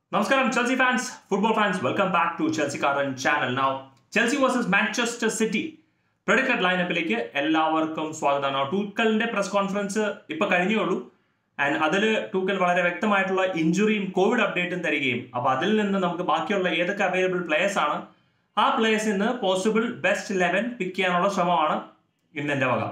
നമസ്കാരം Chelsea fans football fans welcome back to Chelsea കാരൻ channel now Chelsea versus Manchester City predicted ലൈനപ്പിലേക്ക് എല്ലാവർക്കും സ്വാഗതമാണ് ടൂക്കലിന്റെ പ്രസ് കോൺഫറൻസ് ഇപ്പൊ കഴിഞ്ഞേ ഉള്ളൂ ആൻഡ് അതിൽ ടൂക്കൽ വളരെ വ്യക്തമായിട്ടുള്ള ഇഞ്ചുറിയും കോവിഡ് അപ്ഡേറ്റും തരികയും അപ്പൊ അതിൽ നിന്ന് നമുക്ക് ബാക്കിയുള്ള ഏതൊക്കെ അവൈലബിൾ പ്ലേയേഴ്സ് ആണ് ആ പ്ലേയേഴ്സിൽ നിന്ന് പോസിബിൾ ബെസ്റ്റ് ലെവൻ പിക്ക് ചെയ്യാനുള്ള ശ്രമമാണ് ഇന്ന് എന്റെ വക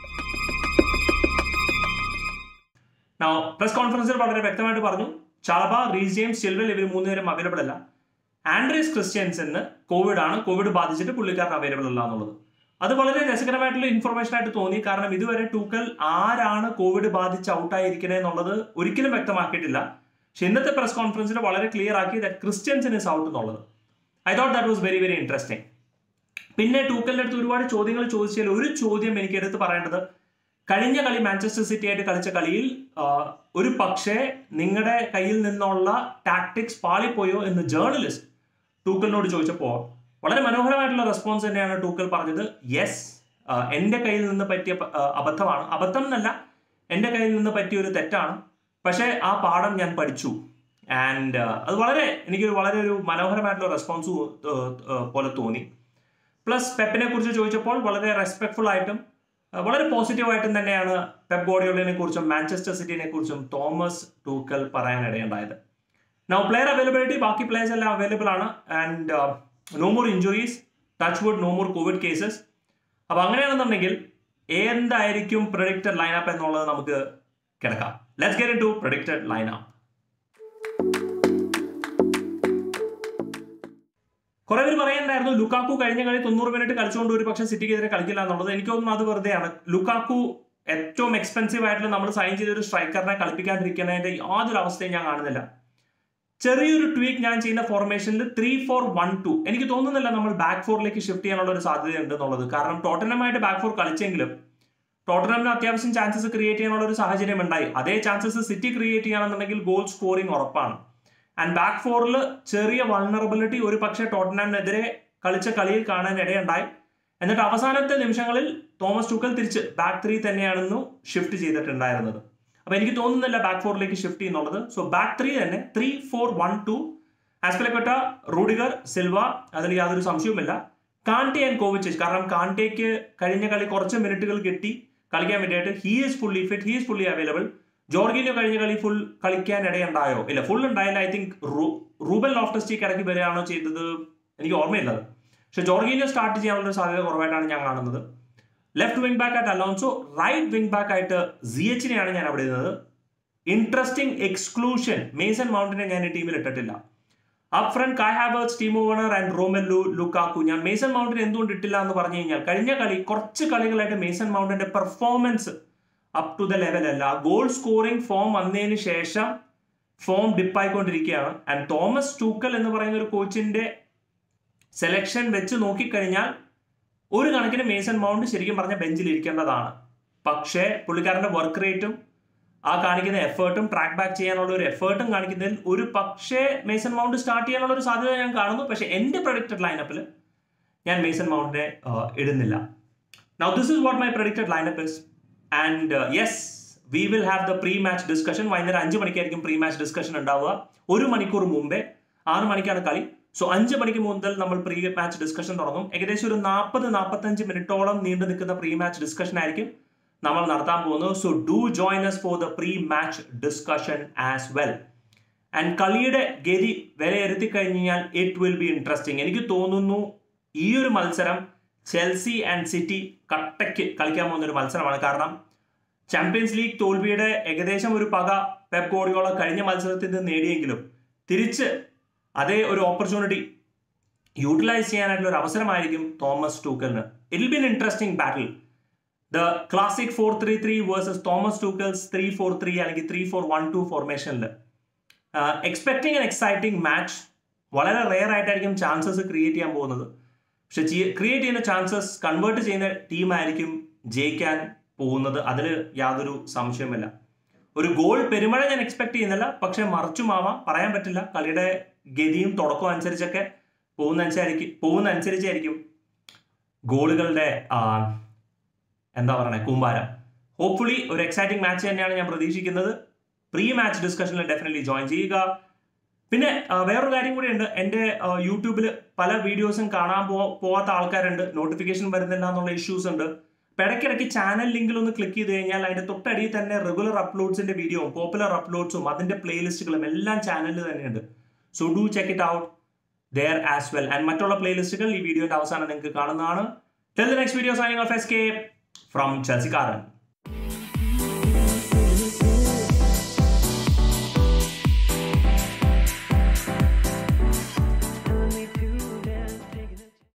Now, പ്രസ് കോൺഫറൻസിൽ വളരെ വ്യക്തമായിട്ട് പറഞ്ഞു ചാബ റീസ് ജെയിംസ് ചിൽവൽ ഇവർ മൂന്നുപേരും അവൈലബിൾ അല്ല ആൻഡ്രീസ് ക്രിസ്ത്യൻസിന് കോവിഡ് ആണ് കോവിഡ് ബാധിച്ചിട്ട് പുള്ളിക്കാരൻ അവൈലബിൾ അല്ല എന്നുള്ളത് അത് വളരെ രസകരമായിട്ടുള്ള ഇൻഫർമേഷൻ ആയിട്ട് തോന്നി കാരണം ഇതുവരെ ടൂക്കൽ ആരാണ് കോവിഡ് ബാധിച്ച് ഔട്ടായിരിക്കണേ എന്നുള്ളത് ഒരിക്കലും വ്യക്തമാക്കിയിട്ടില്ല പക്ഷെ ഇന്നത്തെ പ്രസ് കോൺഫറൻസിൽ വളരെ ക്ലിയർ ആക്കി ദാറ്റ് ക്രിസ്ത്യൻസിന് ഇസ് ഔട്ട് എന്നുള്ളത് I thought that was very very interesting പിന്നെ ടൂക്കലിന്റെ അടുത്ത് ഒരുപാട് ചോദ്യങ്ങൾ ചോദിച്ചാൽ ഒരു ചോദ്യം എനിക്ക് എടുത്ത് പറയേണ്ടത് കഴിഞ്ഞ കളി മാഞ്ചസ്റ്റർ സിറ്റി ആയിട്ട് കളിച്ച കളിയിൽ ആ, ഒരു പക്ഷേ നിങ്ങളുടെ കയ്യിൽ നിന്നുള്ള ടാക്ടിക്സ് പാളിപ്പോയോ എന്ന് ജേർണലിസ്റ്റ് ടൂക്കലിനോട് ചോദിച്ചപ്പോൾ വളരെ മനോഹരമായിട്ടുള്ള റെസ്പോൺസ് തന്നെയാണ് ടൂക്കൽ പറഞ്ഞത് യെസ് എൻ്റെ കയ്യിൽ നിന്ന് പറ്റിയ പ- ആ, അബദ്ധമാണ് അബദ്ധം എന്നല്ല എൻ്റെ കയ്യിൽ നിന്ന് പറ്റിയ ഒരു തെറ്റാണ് പക്ഷേ ആ പാഠം ഞാൻ പഠിച്ചു ആൻഡ് അത് വളരെ എനിക്കൊരു വളരെ ഒരു മനോഹരമായിട്ടുള്ള റെസ്പോൺസ് പോലെ തോന്നി പ്ലസ് പെപ്പിനെ കുറിച്ച് ചോദിച്ചപ്പോൾ വളരെ റെസ്പെക്ട്ഫുൾ ആയിട്ടും അഹ് വളരെ പോസിറ്റീവായിട്ടും തന്നെയാണ് പെപ്പ് ഗോഡിയോളിനെ കുറിച്ചും മാഞ്ചസ്റ്റർ സിറ്റിനെ കുറിച്ചും തോമസ് ടൂക്കൽ പറയാനിടയുണ്ടായത് നൗ പ്ലെയർ അവൈലബിലിറ്റി ബാക്കി പ്ലേയേഴ്സ് എല്ലാം അവൈലബിൾ ആണ് and no more injuries touch wood no more covid cases അപ്പോൾ അങ്ങനെയാണെന്നുണ്ടെങ്കിൽ എന്തായിരിക്കും പ്രൊഡിക്റ്റഡ് ലൈനപ്പ് എന്നുള്ളത് നമുക്ക് കിടക്കാം let's get into predicted lineup കുറെ പേര് പറയുന്നുണ്ടായിരുന്നു ലുക്കാക്കു കഴിഞ്ഞ കളി തൊണ്ണൂറ് മിനിറ്റ് കളിച്ചുകൊണ്ട് ഒരു പക്ഷേ സിറ്റിക്കെതിരെ കളിക്കില്ല എന്നുള്ളത് എനിക്ക് തോന്നുന്നു അത് വെറുതെയാണ് ലുക്കാക്കു ഏറ്റവും എക്സ്പെൻസീവ് ആയിട്ടുള്ള നമ്മൾ സൈൻ ചെയ്ത ഒരു സ്ട്രൈക്കറിനെ കളിപ്പിക്കാതിരിക്കുന്നതിന്റെ യാതൊരു അവസ്ഥയും ഞാൻ കാണുന്നില്ല ചെറിയൊരു ട്വീക്ക് ഞാൻ ചെയ്യുന്ന ഫോർമേഷനിൽ ത്രീ ഫോർ വൺ ടു എനിക്ക് തോന്നുന്നില്ല നമ്മൾ ബാക്ക് ഫോറിലേക്ക് ഷിഫ്റ്റ് ചെയ്യാനുള്ള ഒരു സാധ്യതയുണ്ട് എന്നുള്ളത് കാരണം ടോട്ടനമായിട്ട് ബാക്ക് ഫോർ കളിച്ചെങ്കിലും ടോട്ടനമിന് അത്യാവശ്യം ചാൻസസ് ക്രിയേറ്റ് ചെയ്യാനുള്ള ഒരു സാഹചര്യം ഉണ്ടായി അതേ ചാൻസസ് സിറ്റി ക്രിയേറ്റ് ചെയ്യുകയാണെന്നുണ്ടെങ്കിൽ ഗോൾ സ്കോറിംഗ് ഉറപ്പാണ് ആൻഡ് ബാക്ക് ഫോറിൽ ചെറിയ വൾണറബിലിറ്റി ഒരു പക്ഷേ ടോട്ടനാമിനെതിരെ കളിച്ച കളിയിൽ കാണാൻ ഇടയുണ്ടായി എന്നിട്ട് അവസാനത്തെ നിമിഷങ്ങളിൽ തോമസ് ടൂക്കൽ തിരിച്ച് ബാക്ക് ത്രീ തന്നെയാണെന്നു ഷിഫ്റ്റ് ചെയ്തിട്ടുണ്ടായിരുന്നത് അപ്പൊ എനിക്ക് തോന്നുന്നില്ല ബാക്ക് ഫോറിലേക്ക് ഷിഫ്റ്റ് ചെയ്യുന്നുള്ളത് സോ ബാക്ക് ത്രീ തന്നെ ത്രീ ഫോർ വൺ ടു ആസ്പെലപ്പെട്ട റൂഡിഗർ സിൽവ അതിൽ യാതൊരു സംശയവുമില്ല കാണ്ടെ ആൻഡ് കോവിച്ചേജ് കാരണം കാണ്ടേക്ക് കഴിഞ്ഞ കളി കുറച്ച് മിനിറ്റുകൾ കിട്ടി കളിക്കാൻ വേണ്ടിയിട്ട് he is fully fit he is fully available Jorginho കഴിഞ്ഞ കളി ഫുൾ കളിക്കാൻ ഇടയുണ്ടായോ ഇല്ല ഫുൾ ഉണ്ടായില്ല ഐ തിങ്ക് റൂബൽ ലോഫ്റ്റസ്റ്റിക്ക് ഇടയ്ക്ക് വരികയാണോ ചെയ്തത് എനിക്ക് ഓർമ്മയില്ലത് പക്ഷെ ജോർഗീനോ സ്റ്റാർട്ട് ചെയ്യാനുള്ള സാധ്യത കുറവായിട്ടാണ് ഞാൻ കാണുന്നത് ലെഫ്റ്റ് വിംഗ് ബാക്ക് ആയിട്ട് അലോൺസോ റൈറ്റ് വിംഗ് ബാക്ക് ആയിട്ട് സി എച്ചിനെയാണ് ഞാൻ അവിടെ ഇരുന്നത് ഇൻട്രസ്റ്റിംഗ് എക്സ്ക്ലൂഷൻ മേസൺ മൗണ്ടിനെ ഞാൻ ഈ ടീമിൽ ഇട്ടിട്ടില്ല up front Kai Havertz Timo Werner and Romelu Lukaku ഞാൻ മേസൺ മൗണ്ടിനെ എന്തുകൊണ്ട് ഇട്ടില്ല എന്ന് പറഞ്ഞു കഴിഞ്ഞാൽ കഴിഞ്ഞ കളി കുറച്ച് കളികളായിട്ട് മേസൺ മൗണ്ടിന്റെ performance up to the level അല്ല ഗോൾ സ്കോറിംഗ് ഫോം വന്നതിന് ശേഷം ഫോം ഡിപ്പായിക്കൊണ്ടിരിക്കുകയാണ് ആൻഡ് തോമസ് ടൂക്കൽ എന്ന് പറയുന്ന ഒരു കോച്ചിന്റെ സെലക്ഷൻ വെച്ച് നോക്കിക്കഴിഞ്ഞാൽ ഒരു കണക്കിന് മേസൺ മൗണ്ട് ശരിക്കും പറഞ്ഞ ബെഞ്ചിൽ ഇരിക്കേണ്ടതാണ് പക്ഷേ പുള്ളിക്കാരന്റെ വർക്ക് റേറ്റും ആ കാണിക്കുന്ന എഫേർട്ടും ട്രാക്ക് ബാക്ക് ചെയ്യാനുള്ള ഒരു എഫേർട്ടും കാണിക്കുന്നതിൽ ഒരു പക്ഷേ മേസൺ മൗണ്ട് സ്റ്റാർട്ട് ചെയ്യാനുള്ള ഒരു സാധ്യത ഞാൻ കാണുന്നു പക്ഷേ എൻ്റെ പ്രൊഡിക്റ്റഡ് ലൈനപ്പിൽ ഞാൻ മേസൺ മൗണ്ടിനെ ഇടുന്നില്ല now this is what my predicted lineup is and yes we will have the pre match discussion വൈകുന്നേരം അഞ്ച് മണിക്കായിരിക്കും പ്രീ മാച്ച് ഡിസ്കഷൻ ഉണ്ടാവുക ഒരു മണിക്കൂർ മുമ്പേ ആറ് മണിക്കാണ് കളി സോ അഞ്ച് മണിക്ക് മുതൽ നമ്മൾ പ്രീ മാച്ച് ഡിസ്കഷൻ തുടങ്ങും ഏകദേശം ഒരു നാൽപ്പത് നാൽപ്പത്തഞ്ച് മിനിറ്റോളം നീണ്ടു നിൽക്കുന്ന പ്രീ മാച്ച് ഡിസ്കഷൻ ആയിരിക്കും നമ്മൾ നടത്താൻ പോകുന്നത് so do join us for the pre match discussion as well and കളിയുടെ ഗതി വിലയിരുത്തി കഴിഞ്ഞാൽ ഇറ്റ് വിൽ ബി ഇൻട്രസ്റ്റിംഗ് എനിക്ക് തോന്നുന്നു ഈ ഒരു മത്സരം ചെൽസി ആൻഡ് സിറ്റി കട്ടയ്ക്ക് കളിക്കാൻ പോകുന്ന ഒരു മത്സരമാണ് കാരണം ചാമ്പ്യൻസ് ലീഗ് തോൽവിയുടെ ഏകദേശം ഒരു പക പെപ് ഗോഡിയോള കഴിഞ്ഞ മത്സരത്തിൽ നിന്ന് നേടിയെങ്കിലും തിരിച്ച് അതേ ഒരു ഓപ്പർച്യൂണിറ്റി യൂട്ടിലൈസ് ചെയ്യാനായിട്ടുള്ള ഒരു അവസരമായിരിക്കും തോമസ് ടൂക്കലിന് it will be an interesting battle the classic four three three versus Thomas Tuchel's three four three അല്ലെങ്കിൽ ത്രീ ഫോർ വൺ ടു ഫോർമേഷനിൽ എക്സ്പെക്ടിങ് ആൻ എക്സൈറ്റിംഗ് മാച്ച് വളരെ റെയർ ആയിട്ടായിരിക്കും ചാൻസസ് ക്രിയേറ്റ് ചെയ്യാൻ പോകുന്നത് പക്ഷെ ക്രിയേറ്റ് ചെയ്യുന്ന ചാൻസസ് കൺവേർട്ട് ചെയ്യുന്ന ടീമായിരിക്കും ജയിക്കാൻ പോകുന്നത് അതിൽ യാതൊരു സംശയമില്ല ഒരു ഗോൾ പെരുമഴ ഞാൻ എക്സ്പെക്ട് ചെയ്യുന്നില്ല പക്ഷെ മറിച്ചുമാവാം പറയാൻ പറ്റില്ല കളിയുടെ ഗതിയും തുടക്കവും അനുസരിച്ചൊക്കെ പോകുന്ന അനുസരിച്ചായിരിക്കും പോകുന്ന അനുസരിച്ചായിരിക്കും ഗോളുകളുടെ ആ, എന്താ പറയണേ കൂമ്പാരം ഹോപ്പ്ഫുള്ളി ഒരു എക്സൈറ്റിംഗ് മാച്ച് തന്നെയാണ് ഞാൻ പ്രതീക്ഷിക്കുന്നത് പ്രീ മാച്ച് ഡിസ്കഷനിൽ ഡെഫിനറ്റ്ലി ജോയിൻ ചെയ്യുക പിന്നെ ആ, വേറൊരു കാര്യം കൂടി ഉണ്ട് എൻ്റെ യൂട്യൂബിൽ പല വീഡിയോസും കാണാൻ പോ പോവാത്ത ആൾക്കാരുണ്ട് നോട്ടിഫിക്കേഷൻ വരുന്നില്ല എന്നുള്ള ഇഷ്യൂസ് ഉണ്ട് അപ്പൊ ഇടയ്ക്കിടയ്ക്ക് ചാനൽ ലിങ്കിൽ ഒന്ന് ക്ലിക്ക് ചെയ്ത് കഴിഞ്ഞാൽ അതിന്റെ തൊട്ടടിയിൽ തന്നെ റെഗുലർ അപ്ലോഡ്സിന്റെ വീഡിയോയും പോപ്പുലർ അപ്ലോഡ്സും അതിന്റെ പ്ലേലിസ്റ്റുകളും എല്ലാം ചാനലിൽ തന്നെയുണ്ട് so do check it out there as well and മറ്റുള്ള പ്ലേലിസ്റ്റുകൾ ഈ വീഡിയോയുടെ അവസാനം നിങ്ങൾക്ക് കാണുന്നതാണ് till the next video signing off escape from ചൽസിക്കാരൻ